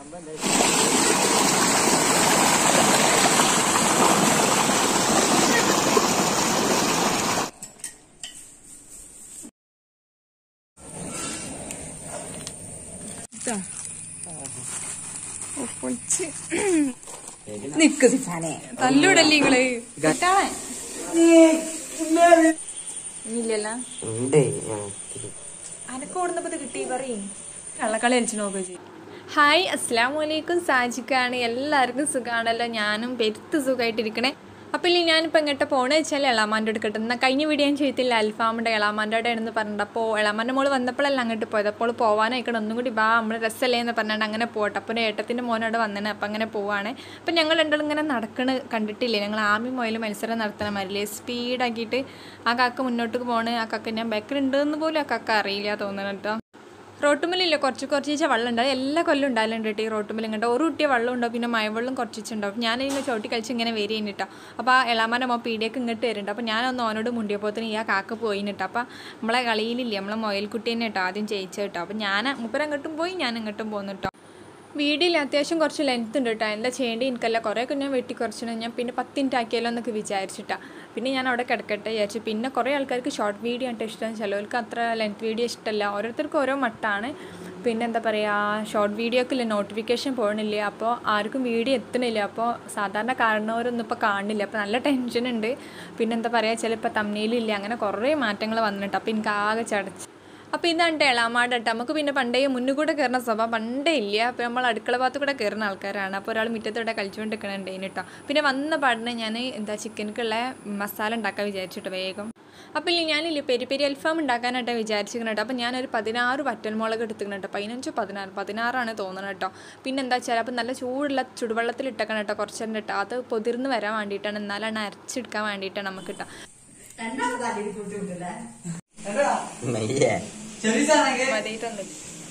പൊളിച്ച് നിക്ക് സിഫാനെ തല്ലൂടല്ലേ നിങ്ങള് കിട്ടാളെ ഇല്ലല്ല ഉണ്ട് അനക്ക് ഓടുന്നപ്പോ കിട്ടി പറയും കള്ളക്കളി കളിച്ചു നോക്കുക ചെയ്യും ഹായ് അസ്സാം വലൈക്കും സാജിക്കാണ് എല്ലാവർക്കും സുഖമാണല്ലോ ഞാനും പെരുത്ത് സുഖമായിട്ടിരിക്കണേ അപ്പോൾ ഇല്ലേ ഞാനിപ്പോൾ എങ്ങോട്ട് പോകണമെന്ന് വെച്ചാൽ എളാമാൻ്റെ അടുക്കട്ടെ എന്നാൽ കഴിഞ്ഞ വീഡിയോ ഞാൻ ചെയ്തില്ല അൽഫാമിൻ്റെ എളാമാൻ്റെ അവിടെ ആണെന്ന് പറഞ്ഞിട്ട് അപ്പോൾ എളാമാൻ്റെ മോള് വന്നപ്പോഴല്ല അങ്ങോട്ട് പോയത് അപ്പോൾ പോകാനായിക്കണം ഒന്നും കൂടി ബാ നമ്മൾ രസമല്ലേ എന്ന് പറഞ്ഞിട്ട് അങ്ങനെ പോട്ടെ അപ്പോൾ ഒരു ഏട്ടത്തിൻ്റെ മോനോട് വന്നേനെ അപ്പം അങ്ങനെ പോവാണ് അപ്പം ഞങ്ങൾ രണ്ടാളും ഇങ്ങനെ നടക്കണ് കണ്ടിട്ടില്ലേ ഞങ്ങൾ ആമി മുയൽ മത്സരം നടത്തണ മാതിരില്ലേ സ്പീഡാക്കിയിട്ട് ആ കാക്ക മുന്നോട്ട് പോണ് ആ കാക്ക ഞാൻ ബാക്കിലുണ്ടെന്ന് പോലും ആ കാക്ക അറിയില്ല തോന്നണം കേട്ടോ റോട്ടുമ്മലില്ല കുറച്ച് കുറച്ച് വെള്ളം ഉണ്ടാവും എല്ലാ കൊല്ലം ഉണ്ടാകലുണ്ട് കേട്ടോ ഈ റോട്ടുമ്മൽ ഇങ്ങോട്ട് ഒരു കുട്ടിയ വെള്ളം ഉണ്ടാവും പിന്നെ മഴവെള്ളം കുറച്ചുണ്ടാവും ഞാനിങ്ങനെ ചോട്ടി കളിച്ച് ഇങ്ങനെ വരി കഴിഞ്ഞിട്ടോ അപ്പോൾ ആ ഇളാമാൻ്റെ അമ്മ പീടിയൊക്കെ ഇങ്ങോട്ട് വരുന്നുണ്ട് അപ്പോൾ ഞാനൊന്ന് ഓനോട് മുണ്ടിയപ്പോത്തിന് ഈ ആ കാക്ക പോയിന്നിട്ടോ അപ്പോൾ നമ്മളെ കളിയിലില്ലേ നമ്മളെ മൊയൽക്കുട്ടി തന്നെ കേട്ടോ ആദ്യം ജയിച്ചു കേട്ടോ അപ്പോൾ ഞാൻ മുപ്പര അങ്ങോട്ടും പോയി ഞാൻ ഇങ്ങോട്ടും പോന്നു കേട്ടോ വീഡിയോയിൽ അത്യാവശ്യം കുറച്ച് ലെങ്ത് ഉണ്ട് കേട്ടോ എന്താ ചെയ്യേണ്ടി എനിക്കല്ല കുറേയൊക്കെ ഞാൻ വെട്ടി കുറച്ചിട്ട് ഞാൻ പിന്നെ പത്ത് മിനിറ്റ് ആക്കിയാലോ എന്നൊക്കെ വിചാരിച്ചിട്ടാ പിന്നെ ഞാൻ അവിടെ കിടക്കട്ടെ വിചാരിച്ചു പിന്നെ കുറേ ആൾക്കാർക്ക് ഷോർട്ട് വീഡിയോ ആയിട്ട് ഇഷ്ടം ചിലവർക്ക് അത്ര ലെങ്ത് വീഡിയോ ഇഷ്ടമല്ല ഓരോരുത്തർക്കും ഓരോ മട്ടാണ് പിന്നെ എന്താ പറയുക ഷോർട്ട് വീഡിയോക്കില്ല നോട്ടിഫിക്കേഷൻ പോകണില്ല അപ്പോൾ ആർക്കും വീഡിയോ എത്തണില്ല അപ്പോൾ സാധാരണ കാണുന്നവരൊന്നും ഇപ്പോൾ കാണുന്നില്ല അപ്പോൾ നല്ല ടെൻഷൻ ഉണ്ട് പിന്നെ എന്താ പറയുക ചിലപ്പോൾ തമ്മിലില്ല അങ്ങനെ കുറേ മാറ്റങ്ങൾ വന്നിട്ട് അപ്പോൾ എനിക്ക് ആകെ ചടച്ച് അപ്പോൾ ഇതാണ് എളാമാട് കേട്ടോ നമുക്ക് പിന്നെ പണ്ടേ മുന്നിൽ കൂടെ കയറുന്ന സ്വഭാവം പണ്ടേ ഇല്ല അപ്പോൾ നമ്മൾ അടുക്കള ഭാഗത്ത് കൂടെ കയറുന്ന ആൾക്കാരാണ് അപ്പോൾ ഒരാൾ മുറ്റത്തൂടെ കളിച്ചുകൊണ്ട് നിൽക്കണുണ്ടേന് കേട്ടോ പിന്നെ വന്ന പാടിന് ഞാൻ എന്താ ചിക്കനക്കുള്ള മസാല ഉണ്ടാക്കാൻ വിചാരിച്ചിട്ട് വേഗം അപ്പോൾ ഇല്ല ഞാനില്ലേ പെരി പെരി അൽഫാം ഉണ്ടാക്കാനായിട്ട് വിചാരിച്ചിരിക്കണം കേട്ടോ അപ്പോൾ ഞാനൊരു പതിനാറ് വറ്റൽമുളക് എടുത്തിക്കണം കേട്ടോ പതിനഞ്ചോ പതിനാറ് പതിനാറാണ് തോന്നുന്നത് കേട്ടോ പിന്നെ എന്താ വെച്ചാൽ അപ്പോൾ നല്ല ചൂടുള്ള ചുടുവെള്ളത്തിൽ ഇട്ടേക്കണം കേട്ടോ കുറച്ച് നേരം കേട്ടോ അത് പൊതിർന്ന് വരാൻ വേണ്ടിയിട്ടാണ് എന്നാലാണ് അരച്ചെടുക്കാൻ വേണ്ടിയിട്ടാണ് നമുക്ക് കേട്ടോ മയ്യേ മതിയിട്ടൊന്നും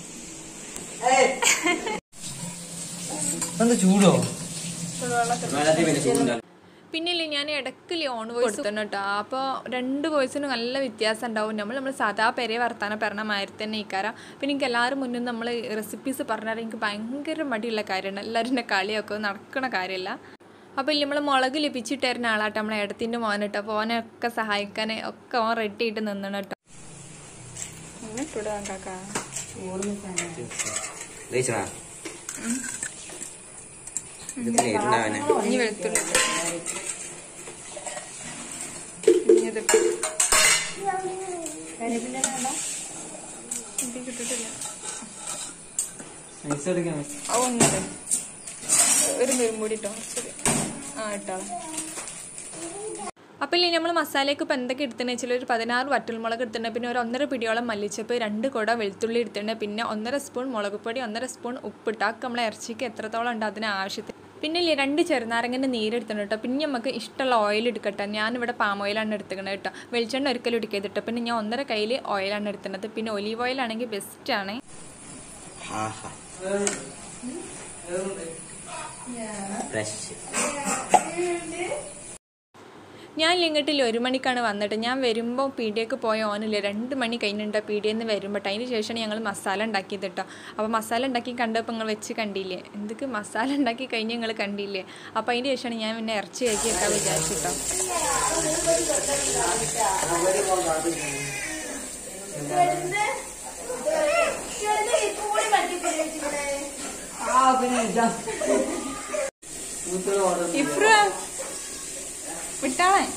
എന്താ ചൂടോ വെള്ളത്തിൽ പിന്നെ ചൂടുണ്ടാവും പിന്നെ ഇല്ലേ ഞാൻ ഇടയ്ക്ക് ഓൺ വോയിസ് കൊടുത്തണം കേട്ടോ അപ്പോൾ രണ്ട് വോയിസിനും നല്ല വ്യത്യാസം ഉണ്ടാവും നമ്മൾ നമ്മൾ സാധാ പെരെ വർത്താനം പറഞ്ഞ മാതിരി തന്നെ ഇക്കാരം പിന്നെ എനിക്ക് എല്ലാവരും മുന്നിൽ നമ്മൾ റെസിപ്പീസ് പറഞ്ഞാൽ എനിക്ക് ഭയങ്കര മടിയുള്ള കാര്യമാണ് എല്ലാവരും എന്നെ കളിയൊക്കെ നടക്കണ കാര്യമല്ല അപ്പോൾ ഇല്ല നമ്മൾ മുളക് ലഭിച്ചിട്ട് തരുന്ന ആളാട്ടോ നമ്മളെ ഇടത്തിൻ്റെ മോനിട്ട് അപ്പോൾ ഓനൊക്കെ സഹായിക്കാൻ ഒക്കെ ഓൻ റെഡി ആയിട്ട് നിന്നണം കേട്ടോ എന്നിട്ടിടാം കാക്കാ കഴിച്ചടാ ഇത് പിന്നെ ഇരുന്നാവനെ ഇനി വെളുത്തുള്ളി ഇട്ട്. ഇനി ഇതിട്ട്. ഇതിലേക്ക് ഇട്ടിട്ടില്ല. ആ, ഒന്നിട്. ഒരു നെരുമ്പൂടി ഇട്ടോ ശരി ആ ഇട്ടാളെ അപ്പോൾ ഇല്ലേ നമ്മൾ മസാലയ്ക്ക് ഇപ്പോൾ എന്തൊക്കെ എടുത്തതെന്ന് വെച്ചാൽ ഒരു പതിനാറ് വറ്റൽമുളക് എടുത്തിട്ടുണ്ട് പിന്നെ ഒരു ഒന്നര പിടിയോളം മല്ലിച്ചപ്പ് രണ്ട് കുട വെളുത്തുള്ളി എടുത്തിട്ടുണ്ട് പിന്നെ ഒന്നര സ്പൂൺ മുളക് പൊടി ഒന്നര സ്പൂൺ ഉപ്പിട്ടാക്ക് നമ്മളെ ഇറച്ചിക്ക് എത്രത്തോളം ഉണ്ട് അതിന് ആവശ്യത്തിന് പിന്നെ ഇല്ലേ രണ്ട് ചെറുനാരങ്ങൻ്റെ നീരെടുത്തിട്ടുണ്ട് കേട്ടോ പിന്നെ നമുക്ക് ഇഷ്ടമുള്ള ഓയിൽ എടുക്കട്ടെ ഞാനിവിടെ പാം ഓയിലാണ് എടുത്തിക്കുന്നത് കേട്ടോ വെളിച്ചെണ്ണ ഒരിക്കലും എടുക്കരുത് കേട്ടോ പിന്നെ ഞാൻ ഒന്നര കയ്യിൽ ഓയിലാണ് എടുത്തിട്ടുള്ളത് പിന്നെ ഒലീവ് ഓയിലാണെങ്കിൽ ബെസ്റ്റാണ് ആഹാ ഫ്രഷ് ഞാൻ ഇങ്ങോട്ടില്ല ഒരു മണിക്കാണ് വന്നിട്ട് ഞാൻ വരുമ്പോൾ പീടിയേക്ക് പോയ ഓനില്ല രണ്ട് മണി കഴിഞ്ഞിട്ട് പീടിയിൽ നിന്ന് വരുമ്പോൾ അതിന് ശേഷമാണ് ഞങ്ങൾ മസാല ഉണ്ടാക്കിയത് കേട്ടോ അപ്പോൾ മസാല ഉണ്ടാക്കി കണ്ടപ്പോൾ നിങ്ങൾ വെച്ച് കണ്ടില്ലേ എന്തൊക്കെ മസാല ഉണ്ടാക്കി കഴിഞ്ഞ് നിങ്ങൾ കണ്ടില്ലേ അപ്പോൾ അതിന് ശേഷമാണ് ഞാൻ പിന്നെ ഇറച്ചി കയറ്റി വെക്കാൻ വിചാരിച്ചിട്ടോ ഇഫ്രു വിട്ടാളെ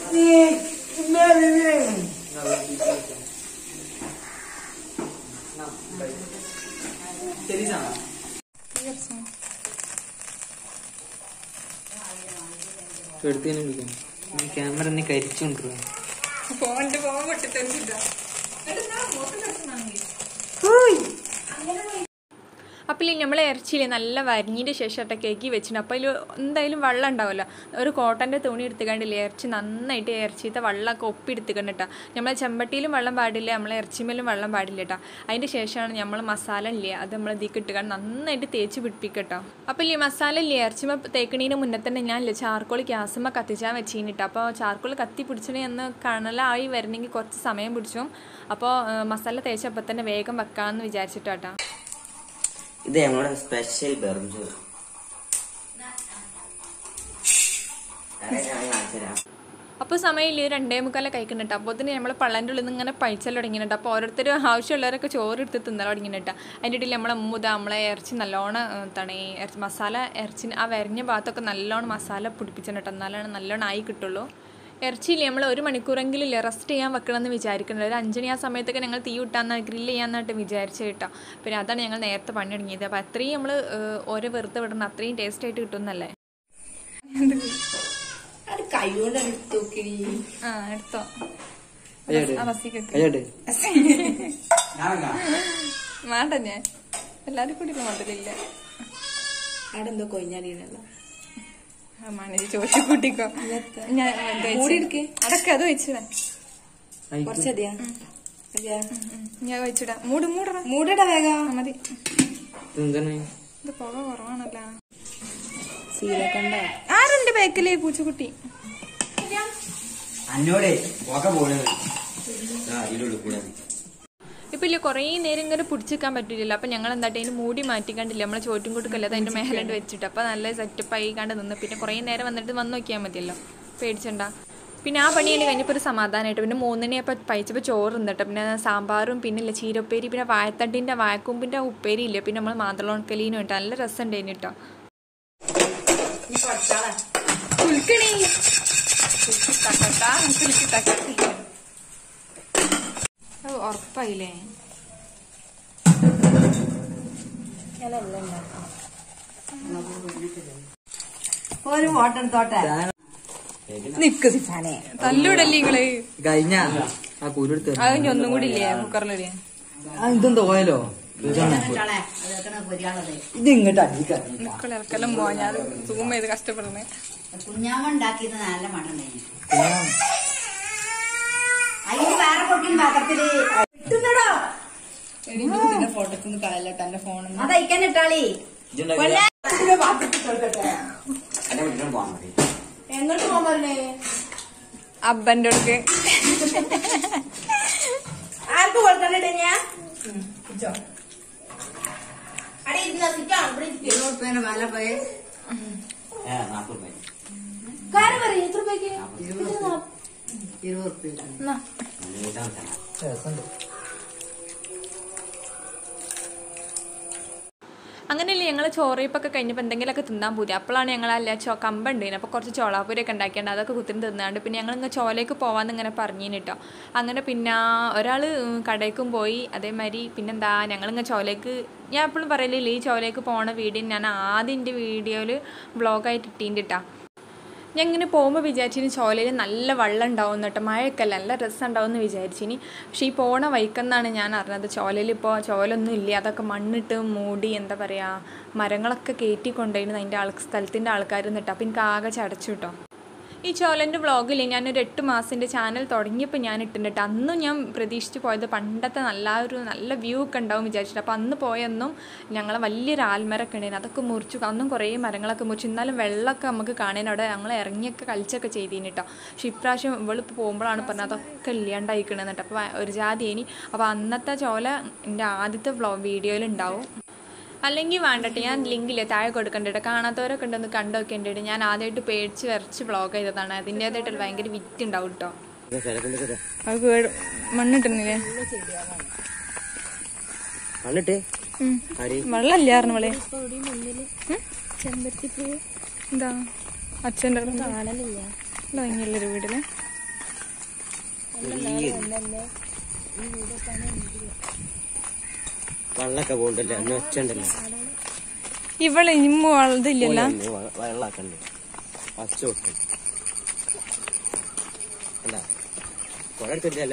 എടുത്തതിനെ വിളിക്കാം ക്യാമറ നീ കരിച്ചുകൊണ്ടിരുന്നു ഫോണിന്റെ ഫോൺ പൊട്ടിത്തെറിച്ചിട്ടാ അപ്പോൾ നമ്മൾ ഇറച്ചിയില്ലേ നല്ല വരിഞ്ഞതിൻ്റെ ശേഷം കേട്ടോ കേക്ക് വെച്ചിട്ടുണ്ട് അപ്പോൾ അതിൽ എന്തായാലും വെള്ളം ഉണ്ടാവുമല്ലോ ഒരു കോട്ടൻ്റെ തുണി എടുത്തുകൊണ്ടില്ലേ ഇറച്ചി നന്നായിട്ട് ഇറച്ചിത്തെ വെള്ളമൊക്കെ ഒപ്പിയെടുത്തുകൊണ്ട് കേട്ടോ നമ്മളെ ചെമ്പട്ടിയിലും വെള്ളം പാടില്ല നമ്മളെ ഇറച്ചിമേലും വെള്ളം പാടില്ല കേട്ടോ അതിൻ്റെ ശേഷമാണ് നമ്മൾ മസാല ഇല്ലേ അത് നമ്മൾ ഇതിക്ക് ഇട്ടുകൊണ്ട് നന്നായിട്ട് തേച്ച് പിടിപ്പിക്കട്ടോ അപ്പോൾ ഇല്ലേ മസാല ഇല്ലേ ഇറച്ചിമ തേക്കണീന് മുന്നേ തന്നെ ഞാൻ ഇല്ലേ ചാർക്കോൾ ഗ്യാസുമ്മ കത്തിച്ചാൻ വെച്ചിട്ട് അപ്പോൾ ചാർക്കോൾ കത്തി പിടിച്ചിട്ട് എന്ന് കണലായി വരണമെങ്കിൽ കുറച്ച് സമയം പിടിച്ചു അപ്പോൾ മസാല തേച്ചപ്പോൾ തന്നെ വേഗം വെക്കാമെന്ന് വിചാരിച്ചിട്ടാട്ടോ ഇത് ഞങ്ങളുടെ സ്പെഷ്യൽ ബെർജോറ് കാണിച്ചുതരാം അപ്പോൾ സമയമില്ല രണ്ടേ മുക്കാലം കഴിക്കുന്നുണ്ട് അപ്പോൾ തന്നെ നമ്മൾ പള്ളൻ്റെ ഉള്ളിൽ നിന്ന് ഇങ്ങനെ പഴിച്ചൽ തുടങ്ങിയിട്ട് അപ്പോൾ ഓരോരുത്തരും ആവശ്യമുള്ളവരൊക്കെ ചോറ് എടുത്ത് തിന്നൽ തുടങ്ങിയിട്ട് അതിൻ്റെ ഇടയിൽ നമ്മളെ മുത നമ്മളെ ഇറച്ചി നല്ലോണം ഏഹ്, എന്താണ് ഈ ഇറച്ചി മസാല ഇറച്ചി ആ വരഞ്ഞ ഭാഗത്തൊക്കെ നല്ലോണം മസാല പിടിപ്പിച്ചിട്ട് എന്നാലാണ് നല്ലോണം ആയി കിട്ടുള്ളൂ ഇറച്ചിയില്ലേ നമ്മൾ ഒരു മണിക്കൂറെങ്കിലും ഇല്ലേ റെസ്റ്റ് ചെയ്യാൻ വെക്കണമെന്ന് വിചാരിക്കുന്നുണ്ട് ഒരു അഞ്ചണി ആ സമയത്തൊക്കെ ഞങ്ങൾ തീ വിട്ടാന്ന് ഗ്രില്ല് ചെയ്യാന്നായിട്ട് വിചാരിച്ചു കേട്ടോ പിന്നെ അതാണ് ഞങ്ങൾ നേരത്തെ പണി തുടങ്ങിയത് അപ്പോൾ അത്രയും നമ്മൾ ഓരോ വെറുതെ വിടണം അത്രയും ടേസ്റ്റ് ആയിട്ട് കിട്ടുന്നല്ലേ അത് കൈകൊണ്ട് എടുത്തോക്കി ആ എടുത്തോ അയ്യോടെ. ആ ബസ്സിൽ കെട്ടി അയ്യോട്ട് വേണ്ട ഞാൻ എല്ലാരും കൂടി മോഡലില്ല അവിടെ എന്തോ കൊഞ്ഞാടിയല്ലോ മണി ചോദിച്ചു കൂട്ടിക്കോ ഞാൻ മൂടി എടുക്ക്. അടക്ക അത് വെച്ചിടാ കുറച്ചതിയാ അതെയാ ഞാൻ വെച്ചിടാ മൂട് മൂടറ മൂടടാ വേഗം മതി എന്താണ് ഇത് പുക കുറവാണല്ലോ സീല കണ്ട ആരുണ്ട് ബാക്കില് പൂച്ചക്കുട്ടി അന്നോടെ പോക്ക പോണത് ആ ഇതിലുള്ള കൂടെ ഇപ്പൊ ഇല്ല കുറേ നേരം ഇങ്ങനെ പിടിച്ചിക്കാൻ പറ്റില്ലല്ലോ അപ്പൊ ഞങ്ങൾ എന്താട്ടെ അതിന് മൂടി മാറ്റിക്കണ്ടില്ല നമ്മളെ ചോറ്റും കൂട്ടുക്കല്ല അത് അതിന്റെ മേലുണ്ട് വെച്ചിട്ട് അപ്പൊ നല്ല സെറ്റപ്പ് ആയി കണ്ട് നിന്ന് പിന്നെ കുറേ നേരം വന്നിട്ട് വന്ന് നോക്കിയാൽ മതിയല്ലോ പേടിച്ചണ്ട പിന്നെ ആ പണി എനിക്ക് കഴിഞ്ഞപ്പോൾ ഒരു സമാധാനമായിട്ട് പിന്നെ മൂന്നിനെ അപ്പം പഴിച്ചപ്പോൾ ചോറ് നിന്നിട്ട് പിന്നെ സാമ്പാറും പിന്നെ ഇല്ല ചീരപ്പേരി പിന്നെ വായത്തണ്ടിൻ്റെ വായക്കൂമ്പിൻ്റെ ഉപ്പേരി ഇല്ല പിന്നെ നമ്മൾ മാതളോൺക്കലീനും ഉണ്ട് നല്ല രസം ഉണ്ടായിരുന്നു കേട്ടോ കുൽക്കണി കുലുക്കിത്തക്കട്ടാ, കുലുക്കിത്തക്കട്ടെ. അത് ഉറപ്പായില്ലേ ഒരു ഫോട്ടോ എടുത്തോട്ടെ നിക്ക് സിഫാനെ തല്ലൂടല്ലേ നിങ്ങള് കഴിഞ്ഞ ആ കൂലെടുത്ത് അത് ഇനി ഒന്നും കൂടി ഇല്ലേ കുക്കറിലേ ഇതെന്തോ ഓയലോ ഇത് ഇങ്ങോട്ട് അടിക്കാൻ മക്കൾ ഇറക്കെല്ലാം പോവാ ഞാൻ സൂം ചെയ്ത് കഷ്ടപ്പെടുന്നേ കുഞ്ഞാമ്മ ഉണ്ടാക്കിയത് നല്ല മട്ടൻ തന്നെ അതിന് വേറെ പൊട്ടിന് പാത്രത്തില് ഫോട്ടോക്ക് കളയല്ലോ എന്റെ ഫോണിൽ അത് അയക്കാൻ ഇട്ടാളി എന്റെ വീട്ടിലും പോകാൻ മതി എങ്ങോട്ട് പോകാൻ പറഞ്ഞേ അബ്ബന്റെ അടുക്ക് ആർക്ക് കൊടുക്കണ്ടേ ഞാൻ അവിടെ ഇരുന്ന സിറ്റാണ് ഇവിടെ ഇരുപത് റുപ്യേന്റെ വില പോയി ഏ നാൽപ്പത് രൂപ കാര്യം പറയും എത്ര രൂപയ്ക്ക് ഇരുപത് റുപ്യ രസമുണ്ട് അങ്ങനെയല്ലേ ഞങ്ങൾ ചോറയിപ്പൊക്കെ കഴിഞ്ഞപ്പോൾ എന്തെങ്കിലുമൊക്കെ തിന്നാൻ പോയി അപ്പോഴാണ് ഞങ്ങൾ അല്ല ചോ കമ്പ ഉണ്ടായിരുന്നു അപ്പോൾ കുറച്ച് ചോളാപ്പൂരൊക്കെ ഉണ്ടാക്കിയാണ്ട് അതൊക്കെ കുത്തിരി തിന്നാണ്ട് പിന്നെ ഞങ്ങൾ ഇങ്ങനെ ചോലയ്ക്ക് പോവാന്ന് ഇങ്ങനെ പറഞ്ഞിന് കേട്ടോ അങ്ങനെ പിന്നെ ഒരാൾ കടയ്ക്കും പോയി അതേമാതിരി പിന്നെന്താ ഞങ്ങളിങ്ങനെ ചോലയ്ക്ക് ഞാൻ എപ്പോഴും പറയലില്ല ഈ ചോലയ്ക്ക് പോണ വീഡിയോ ഞാൻ ആദ്യം എൻ്റെ വീഡിയോയിൽ വ്ളോഗായിട്ട് ഇട്ടീൻ്റെ കേട്ടോ ഞാൻ ഇങ്ങനെ പോകുമ്പോൾ വിചാരിച്ചിന് ചോലയിൽ നല്ല വെള്ളം ഉണ്ടാവും കേട്ടോ മഴയൊക്കെ അല്ല നല്ല രസം ഉണ്ടാവും എന്ന് വിചാരിച്ചിനി പക്ഷേ ഈ പോണ വൈക്കെന്നാണ് ഞാൻ അറിഞ്ഞത് ചോലയിൽ ഇപ്പോൾ ചോലൊന്നും ഇല്ല അതൊക്കെ മണ്ണിട്ട് മൂടി എന്താ പറയുക മരങ്ങളൊക്കെ കയറ്റി കൊണ്ടുപോയിരുന്നു അതിൻ്റെ ആൾ സ്ഥലത്തിൻ്റെ ആൾക്കാർ നിന്നിട്ട് അപ്പം എനിക്ക് ആകെ ചടച്ചു കേട്ടോ ഈ ചോലൻ്റെ വ്ളോഗിൽ ഞാനൊരു എട്ട് മാസത്തിൻ്റെ ചാനൽ തുടങ്ങിയപ്പോൾ ഞാൻ ഇട്ടിട്ടുണ്ട് അന്നും ഞാൻ പ്രതീക്ഷിച്ച് പോയത് പണ്ടത്തെ നല്ല ഒരു നല്ല വ്യൂ ഒക്കെ ഉണ്ടാവും വിചാരിച്ചിട്ട് അപ്പോൾ അന്ന് പോയെന്നും ഞങ്ങളെ വലിയൊരു ആൽമരമൊക്കെ ഉണ്ടായിരുന്നു അതൊക്കെ മുറിച്ചു അന്നും കുറേ മരങ്ങളൊക്കെ മുറിച്ചു എന്നാലും വെള്ളമൊക്കെ നമുക്ക് കാണാൻ അവിടെ ഞങ്ങൾ ഇറങ്ങിയൊക്കെ കളിച്ചൊക്കെ ചെയ്തീന് കേട്ടോ പക്ഷെ ഇപ്രാവശ്യം ഇവളിപ്പോൾ പോകുമ്പോഴാണ് പറഞ്ഞത് അതൊക്കെ ഇല്ലാണ്ടായിക്കണെന്ന് കേട്ടോ അപ്പോൾ ഒരു ജാതി ഇനി അപ്പോൾ അന്നത്തെ ചോല എൻ്റെ ആദ്യത്തെ വ്ളോ വീഡിയോയിൽ ഉണ്ടാവും അല്ലെങ്കിൽ വേണ്ടട്ടെ ഞാൻ ലിങ്കില്ലേ താഴെ കൊടുക്കണ്ടിട്ട് കാണാത്തവരൊക്കെ ഉണ്ടെന്ന് കണ്ടു നോക്കേണ്ടിട്ട് ഞാൻ ആദ്യമായിട്ട് പേടിച്ച് വരച്ച് വ്ളോഗ് ചെയ്തതാണ് അതിൻ്റേതായിട്ട് ഭയങ്കര വിറ്റ് ഉണ്ടാവും കേട്ടോ അത് കേട് മണ്ണിട്ടുന്നില്ലേ വന്നിട്ട് ആര് വെള്ളമില്ലായിരുന്നു വളെ എന്താ അച്ഛൻ്റെ ഭംഗിയുള്ളൊരു വീട്ടില് വെള്ളമൊക്കെ പോകണ്ടല്ലേ അന്ന് ഒച്ചുണ്ടല്ലോ ഇവള് ഇമ്മ ഇതില്ലല്ലോ വെള്ളമൊക്കെ ഉണ്ട് പച്ച കൊടുക്കും അല്ല കുറെ എടുത്തില്ല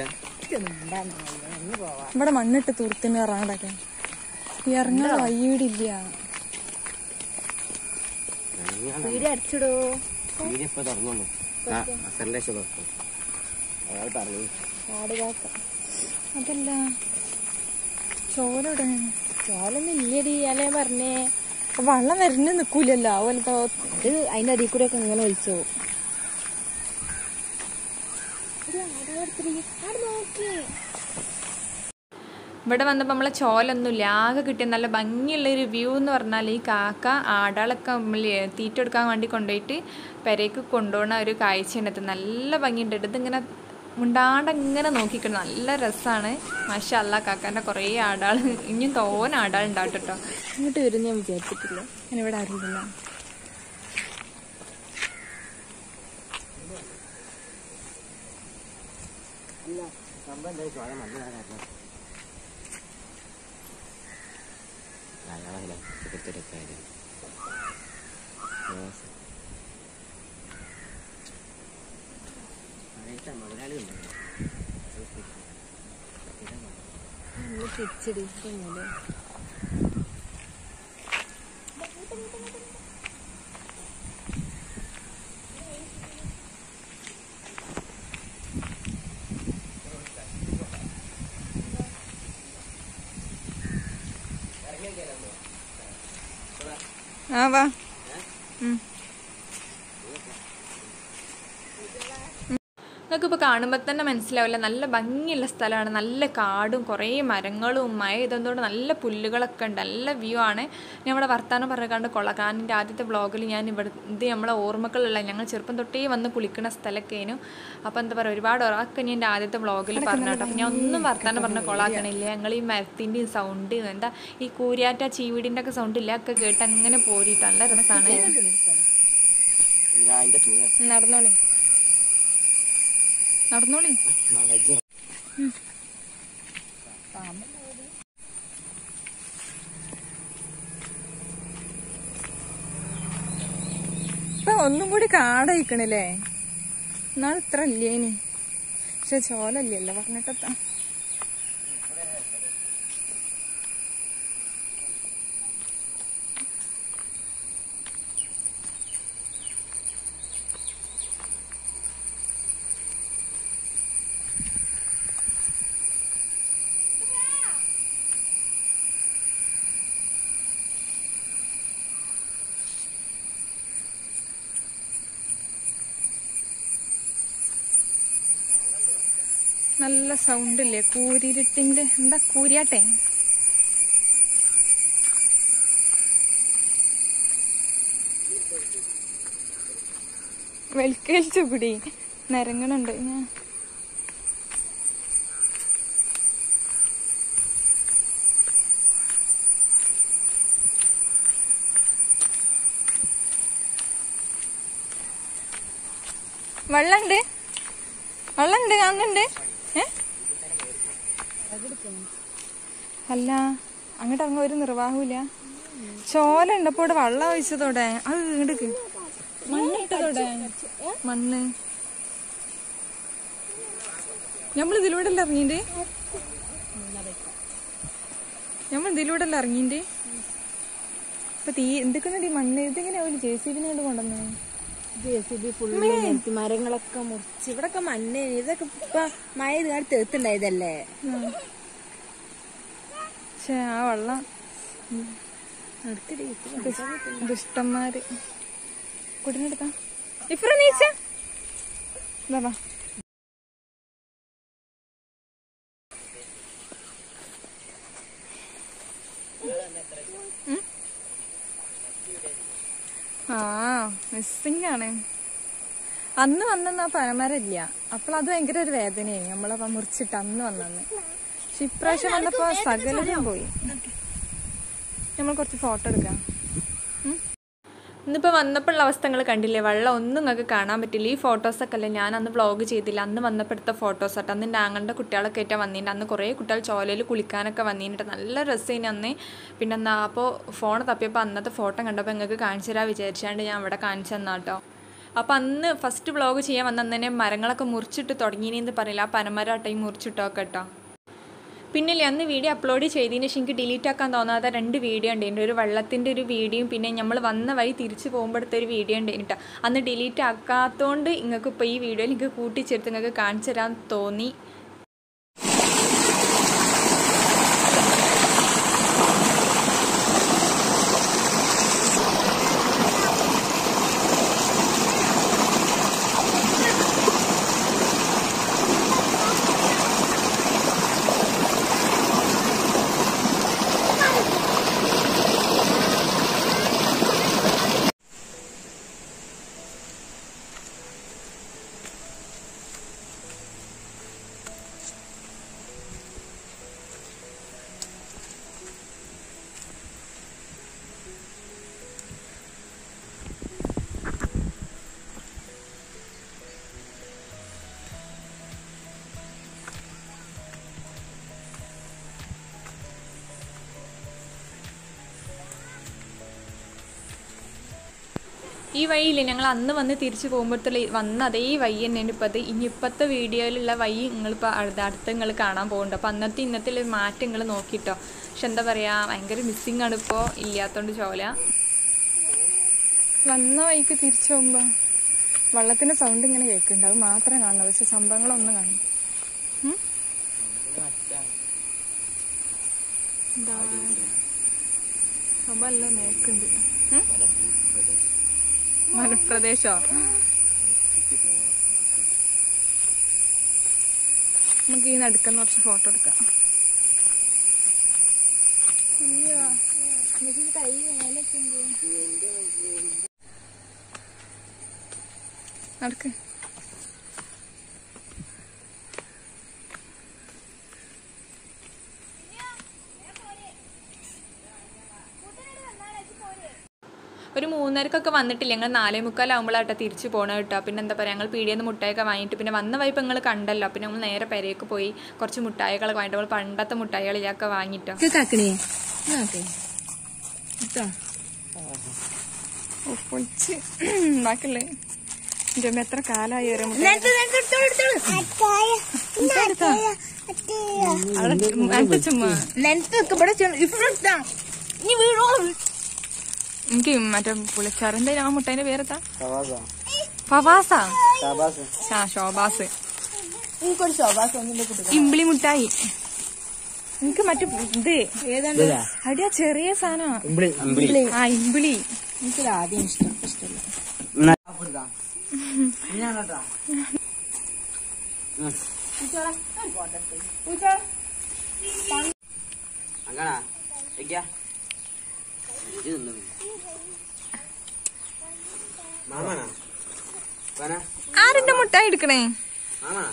ഇവിടെ മണ്ണിട്ട് തുറത്തിന് ഇറങ്ങടൊക്കെ ഇറങ്ങാൻ വയ്യീടില്ല അടിച്ചിടോ ഇപ്പൊ തുറന്നു അസറിന്റെ ശേഷം തുറക്കും അയാൾ പറഞ്ഞു അതല്ല ചോരയുടെ ചോലൊന്നും ഇല്ലടി അല്ലേ പറഞ്ഞേ വെള്ളം വരുന്ന നിക്കൂലല്ലോ അതുപോലത്തെ ഇത് അതിന്റെ അടിയിൽ കൂടെ ഒക്കെ ഇങ്ങനെ ഒളിച്ചോ ഇവിടെ വന്നപ്പോൾ നമ്മളെ ചോലൊന്നുമില്ല ആകെ കിട്ടിയ നല്ല ഭംഗിയുള്ളൊരു വ്യൂ എന്ന് പറഞ്ഞാൽ ഈ കാക്ക ആടാളൊക്കെ നമ്മൾ തീറ്റ എടുക്കാൻ വേണ്ടി കൊണ്ടുപോയിട്ട് പെരേക്ക് കൊണ്ടുപോകുന്ന ഒരു കാഴ്ചയാണ് ഇത് നല്ല ഭംഗിയുണ്ട് ഇതിങ്ങനെ മുണ്ടാണ്ട് ഇങ്ങനെ നോക്കിക്കണം നല്ല രസമാണ് മാഷല്ല കാക്കാൻ്റെ കുറേ ആടാൾ ഇനിയും തോന ആടാൾ ഉണ്ടാവും കേട്ടോ ഇങ്ങോട്ട് വരും ഞാൻ വിചാരിച്ചിട്ടില്ല ഞാൻ ഇവിടെ അറിയില്ല അയാളെ സുഹൃത്തിലൊക്കെ മുതലാളി ആ വാ നിങ്ങൾക്ക് ഇപ്പോൾ കാണുമ്പോൾ തന്നെ മനസ്സിലാവില്ല നല്ല ഭംഗിയുള്ള സ്ഥലമാണ് നല്ല കാടും കുറേ മരങ്ങളും മഴ ഇതൊന്നുകൊണ്ട് നല്ല പുല്ലുകളൊക്കെ ഉണ്ട് നല്ല വ്യൂ ആണ് ഞാൻ ഇവിടെ വർത്താനം പറഞ്ഞാണ്ട് കൊളകാനിൻ്റെ ആദ്യത്തെ വ്ളോഗിൽ ഞാൻ ഇവിടെ ഇത് നമ്മളെ ഓർമ്മകളുള്ള ഞങ്ങൾ ചെറുപ്പം തൊട്ടേ വന്ന് കുളിക്കുന്ന സ്ഥലമൊക്കെയായിരുന്നു അപ്പോൾ എന്താ പറയുക ഒരുപാട് ഒരാൾക്ക് ഞാൻ എൻ്റെ ആദ്യത്തെ വ്ളോഗിൽ പറഞ്ഞു കേട്ടോ അപ്പോൾ ഞാൻ ഒന്നും വർത്താനം പറഞ്ഞ കൊളാക്കണില്ല ഞങ്ങൾ ഈ മരത്തിൻ്റെയും സൗണ്ട് എന്താ ഈ കൂരിയാറ്റ ചീവീടിൻ്റെ ഒക്കെ സൗണ്ട് ഇല്ല ഒക്കെ കേട്ട് അങ്ങനെ പോരിട്ട് നല്ല രസമാണ് ഞാൻ അതിന്റെ തുണി നടന്നോളി നടന്നോളി ഇപ്പൊ ഒന്നും കൂടി കാടയിക്കണില്ലേ എന്നാൾ ഇത്ര ഇല്ലേനി പക്ഷെ ചോലല്ലല്ലോ പറഞ്ഞിട്ടെത്താ നല്ല സൗണ്ട് ഇല്ലേ കൂരിരുട്ടിന്റെ എന്താ കൂരിയാട്ടെ വെൽക്കേൽച്ചു കുടി നരങ്ങണുണ്ട് ഞാൻ വെള്ളണ്ട് വെള്ളണ്ട് കാണുന്നുണ്ട് ഏ അല്ല അങ്ങോട്ട് അങ്ങ് ഒരു നിർവാഹമില്ല ചോല ഉണ്ട് അപ്പൊ ഇവിടെ വെള്ളം ഒഴിച്ചതോടെ അത് ഇങ്ങോട്ട് മണ്ണിട്ടതോടെ മണ്ണ് നമ്മൾ ഇതിലൂടെ അല്ല ഇറങ്ങിണ്ട് നമ്മൾ ഇതിലൂടെ അല്ല ഇറങ്ങിണ്ട് ഇപ്പൊ തീ എന്തൊക്കെയാണ് മണ്ണ് ഇതിങ്ങനെ ഒരു ജെ സി ബിനെ കൊണ്ടുവന്നു ഫുള്ള് മരങ്ങളൊക്കെ മുറിച്ച് ഇവിടൊക്കെ മണ്ണ് ഇതൊക്കെ ഇപ്പൊ മഴ ഇതുകാട് തേത്തുണ്ടായതല്ലേ പക്ഷേ ആ വെള്ളം ദുഷ്ടന്മാര് കുട്ടിനെടുത്താ ഇഫ്ര നീച്ച ഇതാ വാ. ഉം? ആ മിസ്സിംഗ് ആണ് അന്ന് വന്നെന്നാ പനമരമില്ല അപ്പോൾ അത് ഭയങ്കര ഒരു വേദനയായി നമ്മളെ മുറിച്ചിട്ട് അന്ന് വന്നെന്ന് പക്ഷെ ഇപ്രാവശ്യം വന്നപ്പോ സകലതും പോയി നമ്മൾ കുറച്ച് ഫോട്ടോ എടുക്കാം ഇന്നിപ്പോൾ വന്നപ്പോഴുള്ള അവസ്ഥ നിങ്ങൾ കണ്ടില്ലേ വെള്ളം ഒന്നും നിങ്ങൾക്ക് കാണാൻ പറ്റില്ല ഈ ഫോട്ടോസൊക്കെ അല്ലേ ഞാൻ അന്ന് വ്ളോഗ് ചെയ്തില്ല അന്ന് വന്നപ്പോൾ എടുത്ത ഫോട്ടോസ് ആട്ടോ അന്ന് എൻ്റെ ആങ്ങളുടെ കുട്ടികളൊക്കെ ആയിട്ടാണ് വന്നിട്ടുണ്ട് അന്ന് കുറേ കുട്ടികൾ ചോലയിൽ കുളിക്കാനൊക്കെ വന്നിട്ട് നല്ല രസമായിന് അന്ന് പിന്നെ എന്നാ അപ്പോൾ ഫോൺ തപ്പിയപ്പോൾ അന്നത്തെ ഫോട്ടോ കണ്ടപ്പോൾ നിങ്ങൾക്ക് കാണിച്ചു തരാൻ വിചാരിച്ചാണ്ട് ഞാൻ ഇവിടെ കാണിച്ചു തന്നാട്ടോ അപ്പോൾ അന്ന് ഫസ്റ്റ് വ്ളോഗ് ചെയ്യാൻ വന്ന അന്ന് തന്നെ മരങ്ങളൊക്കെ മുറിച്ചിട്ട് തുടങ്ങിയെന്ന് പറയില്ല ആ പനമരാട്ടയും മുറിച്ചിട്ടൊക്കെ കേട്ടോ പിന്നെ ഇല്ലേ, അന്ന് വീഡിയോ അപ്ലോഡ് ചെയ്തതിന് ശേഷം എനിക്ക് ഡിലീറ്റ് ആക്കാൻ തോന്നാത്ത രണ്ട് വീഡിയോ ഉണ്ട് ഒരു വെള്ളത്തിൻ്റെ ഒരു വീഡിയോയും പിന്നെ നമ്മൾ വന്ന വഴി തിരിച്ച് പോകുമ്പോഴത്തെ ഒരു വീഡിയോ ഉണ്ട് കേട്ടോ അന്ന് ഡിലീറ്റ് ആക്കാത്തതുകൊണ്ട് നിങ്ങൾക്ക് ഇപ്പോൾ ഈ വീഡിയോയിൽ നിങ്ങൾക്ക് കൂട്ടിച്ചേർത്ത് നിങ്ങൾക്ക് കാണിച്ചു തരാൻ തോന്നി ഈ വഴിയില്ലേ ഞങ്ങൾ അന്ന് വന്ന് തിരിച്ചു പോകുമ്പോഴത്തുള്ള വന്ന അതേ വഴി തന്നെയാണ് ഇപ്പോൾ അത് ഇനി ഇപ്പോഴത്തെ വീഡിയോയിലുള്ള വഴി നിങ്ങളിപ്പോൾ അടുത്ത അടുത്ത് നിങ്ങൾ കാണാൻ പോകുന്നുണ്ട് അപ്പോൾ അന്നത്തെ ഇന്നത്തെ ഉള്ള മാറ്റം നിങ്ങൾ നോക്കിട്ടോ പക്ഷെ എന്താ പറയുക ഭയങ്കര മിസ്സിങ് ആണ് ഇപ്പോൾ ഇല്ലാത്തതുകൊണ്ട് ചോല വന്ന വഴിക്ക് തിരിച്ചു പോകുമ്പോൾ വള്ളത്തിൻ്റെ സൗണ്ട് ഇങ്ങനെ കേൾക്കുന്നുണ്ട് അത് മാത്രം കാണുന്നത് പക്ഷെ സംഭവങ്ങളൊന്നും കാണും ഉം? എന്താ സംഭവം എല്ലാം നോക്കുന്നുണ്ട് ഉം? മലപ്രദേശോ നമുക്ക് ഈ നടുക്കുന്ന കുറച്ച് ഫോട്ടോ എടുക്കാം നടക്ക് ഒരു മൂന്നരക്കൊക്കെ വന്നിട്ടില്ല ഞങ്ങൾ നാലേ മുക്കാലാവുമ്പോഴാട്ടോ തിരിച്ചു പോകണം കേട്ടോ പിന്നെ എന്താ പറയുക ഞങ്ങൾ പീടിയിൽ നിന്ന് മുട്ടായൊക്കെ വാങ്ങിയിട്ട് പിന്നെ വന്ന വൈപ്പ് നിങ്ങൾ കണ്ടല്ലോ പിന്നെ നമ്മൾ നേരെ പെരയൊക്കെ പോയി കുറച്ച് മുട്ടായികളൊക്കെ വാങ്ങിയിട്ട് നമ്മൾ പണ്ടത്തെ മുട്ടായികൾ ഇതൊക്കെ വാങ്ങിയിട്ടോ കാക്കണേ നോക്കേ കേട്ടോ ഓ, പൊളിച്ച് ബാക്കിയുള്ളേ എൻ്റെ അമ്മ എത്ര കാലമായി വരെ ചുമ്മാ ലെൻത്ത് ഇവിടെ ഇഫ്രട്ടാ ഇനി വീഴോ എനിക്ക് മറ്റേ പുളിച്ചാറിന്റെ ആ മുട്ടേന്റെ പേരെത്താ ഫവാസ ആ ശോഭാസ് എനിക്കൊരു ശോഭാസം ഒന്നിന്റെ കുട്ടി ഇമ്പിളി മുട്ടായി എനിക്ക് മറ്റേ ഇത് ഏതാണ്ട് അടിയാ ചെറിയ സാധനം ആ ഇമ്പിളി എനിക്കിത് ആദ്യം ഇഷ്ടം ഇഷ്ടമല്ല അങ്ങനെ വെക്കാ ഇത് തിന്നു മാമാണാ വേന ആരുടെ മുട്ടായി എടുക്കണേ മാമാണാ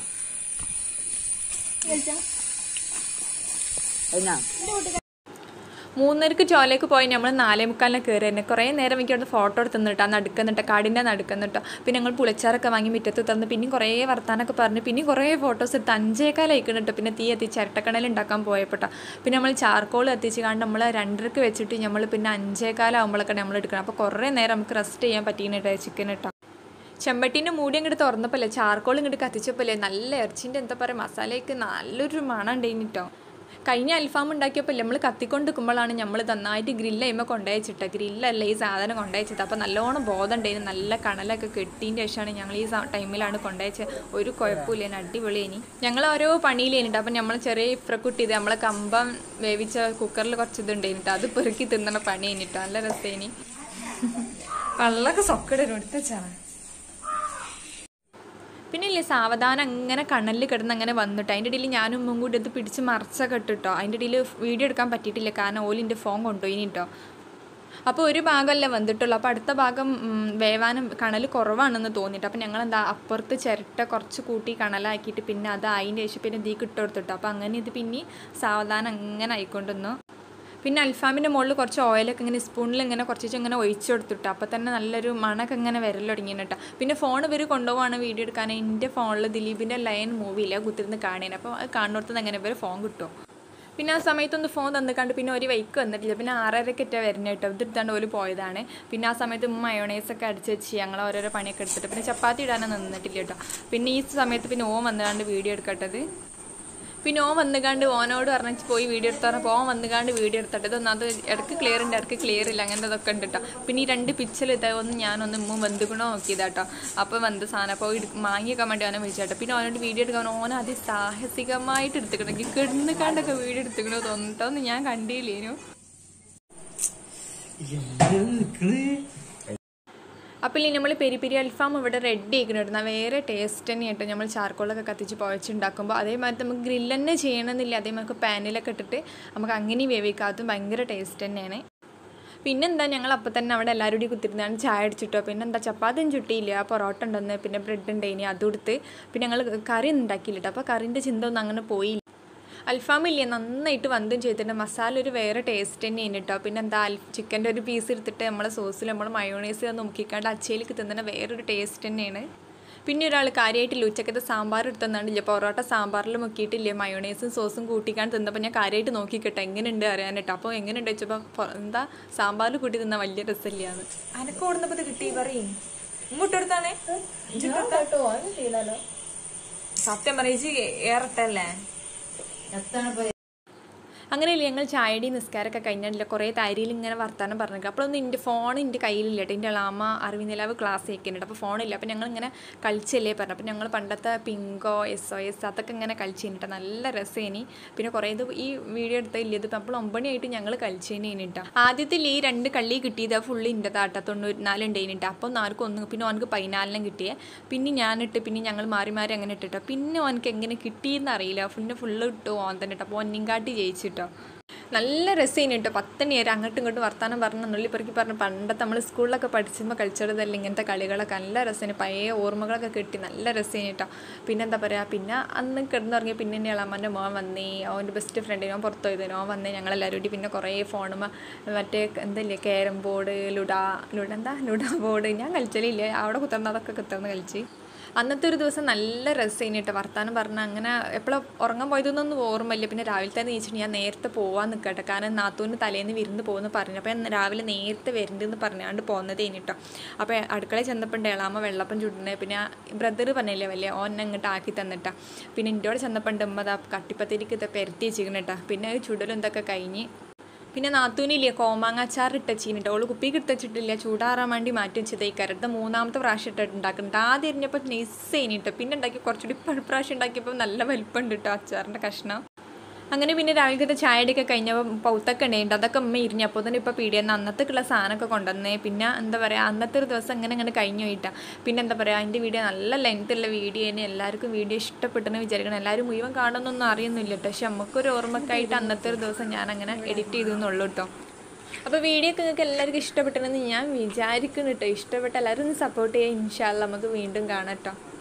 മൂന്നരക്ക് ചോലേക്ക് പോയി നമ്മൾ നാലേ മുക്കാലിനെ കയറി തന്നെ കുറേ നേരം എനിക്ക് അവിടെ ഫോട്ടോ എടുത്ത് നിന്നിട്ടാ നടുക്കുന്നിട്ട് കാടിൻ്റെ നടുക്കുന്നിട്ടോ പിന്നെ ഞങ്ങൾ പുളിച്ചാറൊക്കെ വാങ്ങി മുറ്റത്ത് തന്ന് പിന്നെ കുറേ വർത്താനൊക്കെ പറഞ്ഞ് പിന്നെ കുറേ ഫോട്ടോസ് എടുത്ത് അഞ്ചേക്കാലായിക്കണിട്ടോ പിന്നെ തീ എത്തി ചിരട്ടക്കണൽ ഉണ്ടാക്കാൻ പോയപ്പോട്ടോ പിന്നെ നമ്മൾ ചാർക്കോൾ എത്തിച്ച് കണ്ട് നമ്മൾ രണ്ടരക്ക് വെച്ചിട്ട് നമ്മൾ പിന്നെ അഞ്ചേക്കാലാകുമ്പോഴൊക്കെ നമ്മൾ എടുക്കണം അപ്പോൾ കുറേ നേരം നമുക്ക് റെസ്റ്റ് ചെയ്യാൻ പറ്റീനിട്ടോ ചിക്കൻ ഇട്ടോ ചെമ്പട്ടീൻ്റെ മൂടി അങ്ങോട്ട് തുറന്നപ്പോല്ലേ ചാർക്കോൾ ഇങ്ങോട്ട് കത്തിച്ചപ്പോല്ലേ നല്ല ഇറച്ചിൻ്റെ എന്താ പറയുക മസാലയ്ക്ക് നല്ലൊരു മണം ഉണ്ടായിട്ടോ കഴിഞ്ഞ അൽഫാം ഉണ്ടാക്കിയപ്പോൾ നമ്മൾ കത്തിക്കൊണ്ട് നിൽക്കുമ്പോഴാണ് നമ്മൾ നന്നായിട്ട് ഗ്രില്ല് ചെയ്യുമ്പോൾ കൊണ്ടുവച്ചിട്ട് ഗ്രില്ലല്ല ഈ സാധനം കൊണ്ടുവച്ചത് അപ്പോൾ നല്ലോണം ബോധം ഉണ്ടായിരുന്നു നല്ല കണലൊക്കെ കെട്ടിയതിൻ്റെ ശേഷമാണ് ഞങ്ങൾ ഈ സ- ടൈമിലാണ് കൊണ്ടുവച്ചത് ഒരു കുഴപ്പമില്ല അടിപൊളി ഇനി ഞങ്ങൾ ഓരോ പണിയിലേനിട്ട് അപ്പം നമ്മൾ ചെറിയ ഇഫ്രക്കുട്ടി ഇത് നമ്മളെ കമ്പം വേവിച്ച കുക്കറിൽ കുറച്ച് ഇതുണ്ടായിട്ടോ അത് പെറുക്കി തിന്നണ പണി കഴിഞ്ഞിട്ടോ നല്ല രസേനി വെള്ളമൊക്കെ സൊക്കടരും എടുത്തുവെച്ചാണ് പിന്നെ ഇല്ലേ സാവധാനം അങ്ങനെ കണ്ണലിൽ കിടന്ന് അങ്ങനെ വന്നിട്ട് അതിൻ്റെ ഇടയിൽ ഞാനും ഉമ്മയും കൂടി ഇത് പിടിച്ച് മറച്ചൊക്കെ ഇട്ടിട്ടോ അതിൻ്റെ ഇടയിൽ വീഡിയോ എടുക്കാൻ പറ്റിയിട്ടില്ല കാരണം ഓലിൻ്റെ ഫോൺ കൊണ്ടുപോയി കേട്ടോ അപ്പോൾ ഒരു ഭാഗമല്ലേ വന്നിട്ടുള്ളൂ അപ്പോൾ അടുത്ത ഭാഗം ഉം, വേവാനും കണൽ കുറവാണെന്ന് തോന്നിയിട്ട് അപ്പോൾ ഞങ്ങൾ എന്താ അപ്പുറത്ത് ചിരട്ട കുറച്ച് കൂട്ടി കണലാക്കിയിട്ട് പിന്നെ അത് അതിൻ്റെ ശേഷം പിന്നെ തീ കിട്ടുകൊടുത്തിട്ടോ അപ്പോൾ അങ്ങനെ ഇത് പിന്നെ സാവധാനം അങ്ങനെ ആയിക്കൊണ്ടിരുന്നു പിന്നെ അൽഫാമിൻ്റെ മുകളിൽ കുറച്ച് ഓയിലൊക്കെ ഇങ്ങനെ സ്പൂണിൽ ഇങ്ങനെ കുറച്ച് ഇങ്ങനെ ഒഴിച്ചു കൊടുത്തിട്ട് അപ്പോൾ തന്നെ നല്ലൊരു മണമൊക്കെ ഇങ്ങനെ വരൽ തുടങ്ങി കേട്ടോ പിന്നെ ഫോൺ ഇവർ കൊണ്ടുപോവാണ് വീഡിയോ എടുക്കാൻ എൻ്റെ ഫോണിൽ ദിലീപിൻ്റെ ലയൻ മൂവിയില്ല കുത്തിരുന്ന് കാണാൻ അപ്പോൾ അത് കാണുന്നിടത്ത് എങ്ങനെ ഇവർ ഫോൺ കിട്ടും പിന്നെ ആ സമയത്തൊന്ന് ഫോൺ തന്നിക്കാണ്ട് പിന്നെ ഒരു വൈക്ക് വന്നിട്ടില്ല പിന്നെ ആറരക്കൊറ്റ വരുന്നത് കേട്ടോ ഇതെടുത്താണ്ട് ഓല് പോയതാണ് പിന്നെ ആ സമയത്ത് മയോണൈസൊക്കെ അടിച്ച് വെച്ച് ഞങ്ങൾ ഓരോരോ പണിയൊക്കെ എടുത്തിട്ട് പിന്നെ ചപ്പാത്തി ഇടാനൊന്നും നിന്നിട്ടില്ല കേട്ടോ പിന്നെ ഈ സമയത്ത് പിന്നെ ഓൻ വന്നുകാണ്ട് വീഡിയോ എടുക്കട്ടത് പിന്നെ ഓൻ വന്നുകാണ്ട് ഓനോട് പറഞ്ഞ് പോയി വീഡിയോ എടുത്ത് പറഞ്ഞപ്പോൾ ഓൻ വന്നുകാണ്ട് വീഡിയോ എടുത്തിട്ട് ഇതൊന്നും അത് ഇടയ്ക്ക് ക്ലിയർ ഉണ്ട് ഇടയ്ക്ക് ക്ലിയർ ഇല്ല അങ്ങനത്തെ ഇതൊക്കെ ഉണ്ട് കേട്ടോ പിന്നെ ഈ രണ്ട് പിക്ചർ ഇതൊന്നും ഞാനൊന്ന് ഉമ്മ വെന്തുക്കണോ നോക്കിയതാട്ടോ അപ്പോൾ വെന്ത് സാധനം അപ്പോൾ മാങ്ങിയൊക്കെ വേണ്ടി അവനെ വിളിച്ചാട്ടോ പിന്നെ അവനോട് വീഡിയോ എടുക്കാൻ ഓൻ അത് സാഹസികമായിട്ട് എടുത്തുക്കണമെങ്കിൽ കിടന്ന് കണ്ടൊക്കെ വീഡിയോ എടുത്തുക്കണോ തോന്നിട്ടോന്ന് ഞാൻ കണ്ടില്ലേനു അപ്പോൾ ഇനി നമ്മൾ പെരി പെരി അൽഫാം ഇവിടെ റെഡി ആക്കിയിട്ടുണ്ട് വേറെ ടേസ്റ്റ് തന്നെയായിട്ട് നമ്മൾ ചാർക്കോളൊക്കെ കത്തിച്ച് പുഴച്ചുണ്ടാക്കുമ്പോൾ അതേമാതിരി നമുക്ക് ഗ്രില്ല് തന്നെ ചെയ്യണമെന്നില്ല അതേമാതിരി പാനിലൊക്കെ ഇട്ടിട്ട് നമുക്ക് അങ്ങനെ വേവിക്കാം അതും ഭയങ്കര ടേസ്റ്റ് തന്നെയാണ് പിന്നെന്താ ഞങ്ങൾ അപ്പോൾ തന്നെ അവിടെ എല്ലാവരും കൂടി കുത്തിരുന്നാണ് ചായ അടിച്ചിട്ടോ പിന്നെ എന്താ ചപ്പാത്തിയും ചുട്ടിയില്ല പൊറോട്ട ഉണ്ടെന്ന് പിന്നെ ബ്രെഡ് ഉണ്ടായിനി അതും എടുത്ത് പിന്നെ ഞങ്ങൾ കറി ഒന്നും ഉണ്ടാക്കിയില്ല കേട്ടോ അപ്പോൾ കറിൻ്റെ ചിന്ത ഒന്നും അങ്ങനെ പോയില്ല അൽഫാമില്ലേ നന്നായിട്ട് വന്തും ചെയ്തിട്ടുണ്ട് മസാല ഒരു വേറെ ടേസ്റ്റ് തന്നെയാണ് കേട്ടോ പിന്നെ എന്താ അൽ ചിക്കൻ്റെ ഒരു പീസ് എടുത്തിട്ട് നമ്മളെ സോസിൽ നമ്മൾ മയോണൈസ് നോക്കിക്കാണ്ട് അച്ചയിലേക്ക് തിന്നുന്ന വേറൊരു ടേസ്റ്റ് തന്നെയാണ് പിന്നെ ഒരാൾ കാര്യമായിട്ടില്ല ഉച്ചക്കത്തെ സാമ്പാർ എടുത്തന്നാണ്ടില്ല പൊറോട്ട സാമ്പാറിൽ മുക്കിയിട്ടില്ലേ മയോണൈസും സോസും കൂട്ടിക്കാൻ തിന്നപ്പോൾ ഞാൻ കാര്യമായിട്ട് നോക്കിക്കട്ടെ എങ്ങനെയുണ്ട് അറിയാനായിട്ട് അപ്പോൾ എങ്ങനെയുണ്ട് വെച്ചപ്പോൾ എന്താ സാമ്പാറിൽ കൂട്ടി തിന്ന വലിയ രസമില്ലാന്ന് അനക്ക് ഓടുന്നപ്പോൾ ഇത് കിട്ടി പറയും ഇങ്ങോട്ടെടുത്താണേ സത്യം പറയിച്ച് ഏറട്ടല്ലേ അങ്ങനെയല്ലേ ഞങ്ങൾ ചായടി നിസ്കാരമൊക്കെ കഴിഞ്ഞില്ല കുറേ താരിയിൽ ഇങ്ങനെ വർത്താനം പറഞ്ഞു അപ്പോഴൊന്നും എൻ്റെ ഫോൺ എൻ്റെ കയ്യിലില്ല കേട്ടോ എൻ്റെ അളാമ്മ അറിവിനിലാവ് ക്ലാസ് കേൾക്കുന്നുണ്ട് അപ്പോൾ ഫോണില്ല അപ്പോൾ ഞങ്ങൾ ഇങ്ങനെ കളിച്ചല്ലേ പറഞ്ഞു അപ്പോൾ ഞങ്ങൾ പണ്ടത്തെ പിങ്കോ എസ് ഒ എസ് അതൊക്കെ ഇങ്ങനെ കളിച്ചിട്ട് നല്ല രസേനി പിന്നെ കുറേ ഇത് ഈ വീഡിയോ എടുത്തില്ല ഇത് അപ്പോൾ ഒമ്പണിയായിട്ട് ഞങ്ങൾ കളിച്ചേനി കേട്ടോ ആദ്യത്തിൽ ഈ രണ്ട് കള്ളി കിട്ടിയത് ഫുള്ള് എൻ്റെ താട്ട തൊണ്ണൂറ്റിനാല് ഉണ്ടായിട്ടോ അപ്പോൾ ഒന്നും ആർക്കും ഒന്ന് പിന്നെ ഓനക്ക് പതിനാലിനും കിട്ടിയേ പിന്നെ ഞാനിട്ട് പിന്നെ ഞങ്ങൾ മാറി മാറി അങ്ങനെ ഇട്ടിട്ടോ പിന്നെ ഓനക്ക് എങ്ങനെ കിട്ടിയെന്ന് അറിയില്ല പിന്നെ ഫുള്ള് ഇട്ടു ഓൻ തന്നെ ഇട്ടോ അപ്പോൾ ഒന്നിങ്കാട്ടി ജയിച്ചിട്ടോ നല്ല രസേനി കേട്ടോ പത്തണി വരെ അങ്ങോട്ടും ഇങ്ങോട്ടും വർത്താനം പറഞ്ഞ നുള്ളിപ്പറക്കി പറഞ്ഞ് പണ്ടത്തെ നമ്മൾ സ്കൂളിലൊക്കെ പഠിച്ചുമ്പോൾ കളിച്ചതല്ല ഇങ്ങനത്തെ കളികളൊക്കെ നല്ല രസേനി പഴയ ഓർമ്മകളൊക്കെ കിട്ടി നല്ല രസേനി കേട്ടോ പിന്നെ എന്താ പറയുക പിന്നെ അന്ന് കിടന്നുറങ്ങിയ പിന്നെ എൻ്റെ ഇളമ്മൻ്റെ മോൻ വന്നേ അവൻ്റെ ബെസ്റ്റ് ഫ്രണ്ടിനോ പുറത്തു പോയതിനോ അവൻ വന്നേ ഞങ്ങളെല്ലാവരും കൂടി പിന്നെ കുറേ ഫോണുമ്മ മറ്റേ എന്തല്ലേ ക്യാരം ബോർഡ് ലുഡാ ലുഡ എന്താ ലുഡാ ബോർഡ് ഞാൻ കളിച്ചലില്ല അവിടെ കുത്തിർന്ന് അതൊക്കെ കുത്തിർന്ന് കളിച്ച് അന്നത്തെ ഒരു ദിവസം നല്ല രസമായിന് കേട്ടോ വർത്താനം പറഞ്ഞ അങ്ങനെ എപ്പോഴും ഉറങ്ങാൻ പോയതൊന്നും ഓർമ്മയില്ല പിന്നെ രാവിലെ തന്നെ നീച്ചിട്ട് ഞാൻ നേരത്തെ പോകാൻ നിൽക്കട്ടെ കാരണം നാത്തൂന് തലേന്ന് വിരുന്ന് പോകുന്നു പറഞ്ഞു അപ്പോൾ ഞാൻ രാവിലെ നേരത്തെ വരുന്നുണ്ടെന്ന് പറഞ്ഞാണ്ട് പോകുന്നതേ കേട്ടോ അപ്പോൾ അടുക്കളയിൽ ചെന്നപ്പോൾ എളാമ വെള്ളപ്പം ചുടുന്നത് പിന്നെ ബ്രദർ പറഞ്ഞില്ലേ വലിയ ഓൻ അങ്ങോട്ട് ആക്കി തന്നിട്ടാ പിന്നെ എൻ്റെ കൂടെ ചെന്നപ്പോൾ ഉമ്മ ദാ കട്ടിപ്പത്തിരിക്ക് ഇത് പെരട്ടി വെച്ചിരിക്കണം കേട്ടോ പിന്നെ അത് ചുടലും ഇതൊക്കെ കഴിഞ്ഞ് പിന്നെ നാത്തൂനില്ലേ കോമാങ്ങ അച്ചാർ ഇട്ടച്ചിട്ട് ഓള് കുപ്പിക്ക് ഇട്ടച്ചിട്ടില്ല ചൂടാറാൻ വേണ്ടി മാറ്റി വെച്ചത് ഈ കരത്തെ മൂന്നാമത്തെ പ്രാവശ്യം ഇട്ടിട്ട് ഉണ്ടാക്കുന്നുണ്ട് ആദ്യം എറിഞ്ഞപ്പോൾ നെയ്സ് കഴിഞ്ഞിട്ട് പിന്നെ ഉണ്ടാക്കി കുറച്ചുകൂടി പഴ- പ്രാവശ്യം ഉണ്ടാക്കിയപ്പോൾ നല്ല വലിപ്പമുണ്ട് കേട്ടോ അച്ചാറിൻ്റെ കഷ്ണം അങ്ങനെ പിന്നെ രാവിലത്തെ ചായയുടെയൊക്കെ കഴിഞ്ഞപ്പോൾ പൗത്തൊക്കെ ഉണ്ടായിട്ടുണ്ട് അതൊക്കെ അമ്മ ഇരിഞ്ഞു അപ്പോൾ തന്നെ ഇപ്പോൾ പീടിയെന്ന് അന്നത്തേക്കുള്ള സാധനമൊക്കെ കൊണ്ടുവന്നേ പിന്നെ എന്താ പറയുക അന്നത്തെ ഒരു ദിവസം അങ്ങനെ അങ്ങനെ കഴിഞ്ഞു പോയിട്ടാ പിന്നെ എന്താ പറയുക അതിൻ്റെ വീഡിയോ നല്ല ലെങ്ത് ഉള്ള വീഡിയോ തന്നെ എല്ലാവർക്കും വീഡിയോ ഇഷ്ടപ്പെട്ടെന്ന് വിചാരിക്കണം എല്ലാവരും മുഴുവൻ കാണുന്നൊന്നും അറിയുന്നില്ല കേട്ടോ പക്ഷെ നമുക്കൊരു ഓർമ്മക്കായിട്ട് അന്നത്തെ ഒരു ദിവസം ഞാൻ അങ്ങനെ എഡിറ്റ് ചെയ്തു എന്നുള്ളൂ കേട്ടോ അപ്പോൾ വീഡിയോ ഒക്കെ നിങ്ങൾക്ക് എല്ലാവർക്കും ഇഷ്ടപ്പെട്ടെന്ന് ഞാൻ വിചാരിക്കുന്നു കേട്ടോ ഇഷ്ടപ്പെട്ട എല്ലാവരും ഒന്ന് സപ്പോർട്ട് ചെയ്യുക ഇൻഷാല്ല നമുക്ക് വീണ്ടും കാണാം കേട്ടോ